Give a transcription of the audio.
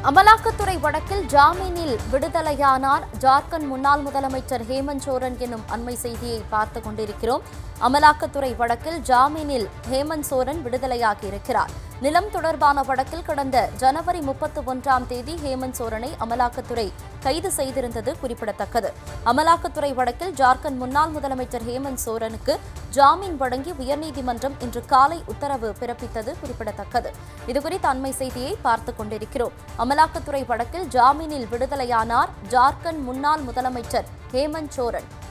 அமலாக்கத்துறை வழக்கில் ஜாமீனில் விடுதலையானார் ஜார்க்கண்ட் முன்னாள் முதலமைச்சர் ஹேமந்த் சோரன் எனும் அண்மை செய்தியை பார்த்து கொண்டிருக்கிறோம் அமலாக்கத்துறை வழக்கில் ஜாமீனில் ஹேமந்த் சோரன் விடுதலையாகி இருக்கிறார் நிலம் தொடர்பான வழக்கில் கடந்த ஜனவரி முப்பத்தி ஒன்றாம் தேதி ஹேமந்த் சோரனை அமலாக்கத்துறை கைது செய்திருந்தது குறிப்பிடத்தக்கது அமலாக்கத்துறை வழக்கில் ஜார்க்கண்ட் முன்னாள் முதலமைச்சர் ஹேமந்த் சோரனுக்கு ஜாமீன் வழங்கி உயர்நீதிமன்றம் இன்று காலை உத்தரவு பிறப்பித்தது குறிப்பிடத்தக்கது இதுகுறித்த அண்மை செய்தியை பார்த்துக் கொண்டிருக்கிறோம் அமலாக்கத்துறை வழக்கில் ஜாமீனில் விடுதலையானார் ஜார்க்கண்ட் முன்னாள் முதலமைச்சர் ஹேமந்த் சோரன்